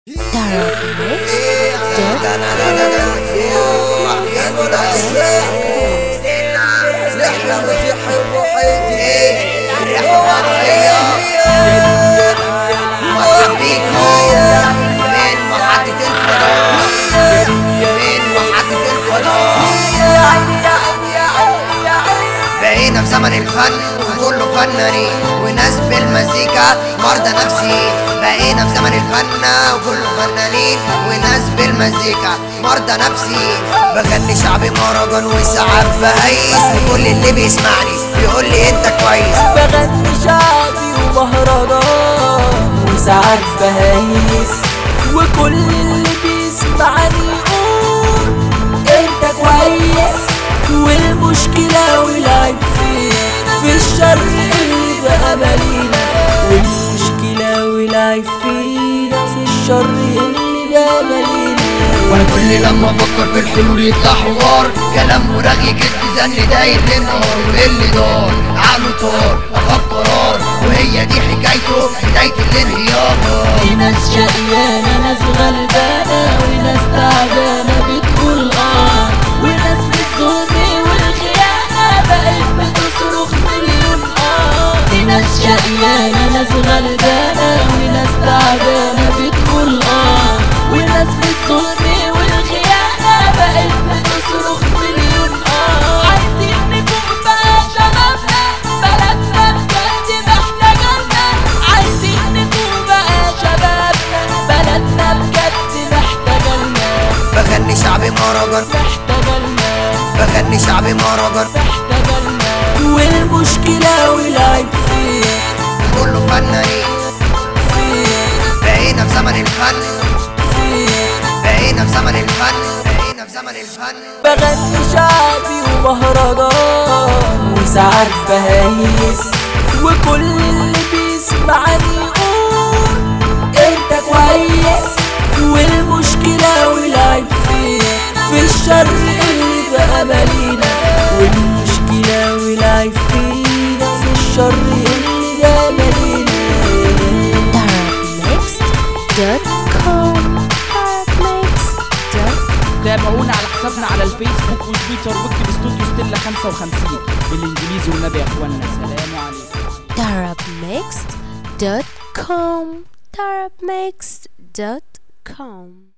بقينا في زمن الفن وكله فنانين وناس بالمزيكا مرضى نفسيين بقينا في زمن الفن وكله فنانين وناس بالمزيكا مرضى نفسيين بغني شعبي مهرجان وساعات بهيس وكل اللي بيسمعني بيقول لي انت كويس بغني شعبي ومهرجان وساعات بهيس وكل اللي بيسمعني يقول انت كويس والمشكلة والعيب فينا في الشر اللي بقى مالينا والمشكلة والعيب فينا في الشر اللي بقى مالينا وانا كل لما افكر في الحلول يطلع حوار كلام ورغي كدب زن داير للنهار واللي دار عقله طار اخد قرار وهي دي حكايته بداية الانهيار في ناس شقيانة ناس غلبانة وناس تعبانة بتقول اه وناس بالظلم والخيانة بقت بتصرخ مليون اه في ناس شقيانة ناس غلبانة وناس تعبانة بتقول اه وناس بالظلم والخيانة بقت بتصرخ مليون اه عايزين نفوق بقى شبابنا بلدنا بجد محتاجانا عايزين نفوق بقى شبابنا بلدنا بجد محتاجانا بغني شعبي مهرجان محتاجانا بغني شعبي مهرجان محتاجانا والمشكلة والعيب فين كله فنانين فين بقينا في زمن الفن فين بقينا في زمن الفن بقينا في زمن الفن بغني شعبي ومهرجان وساعات بهيس وكل اللي بيسمعني يقول انت كويس والمشكلة والعيب فين في الشر اللي بقى مالينا والمشكلة والعيب فينا في الشر اللي بقى مالينا Darkmixed.com Darkmixed.com تابعونا على حسابنا على الفيسبوك وتويتر واكتب استوديو ستيلا 55 بالانجليزي والنبي يا اخوانا سلام عليكم Darkmixed.com Darkmixed.com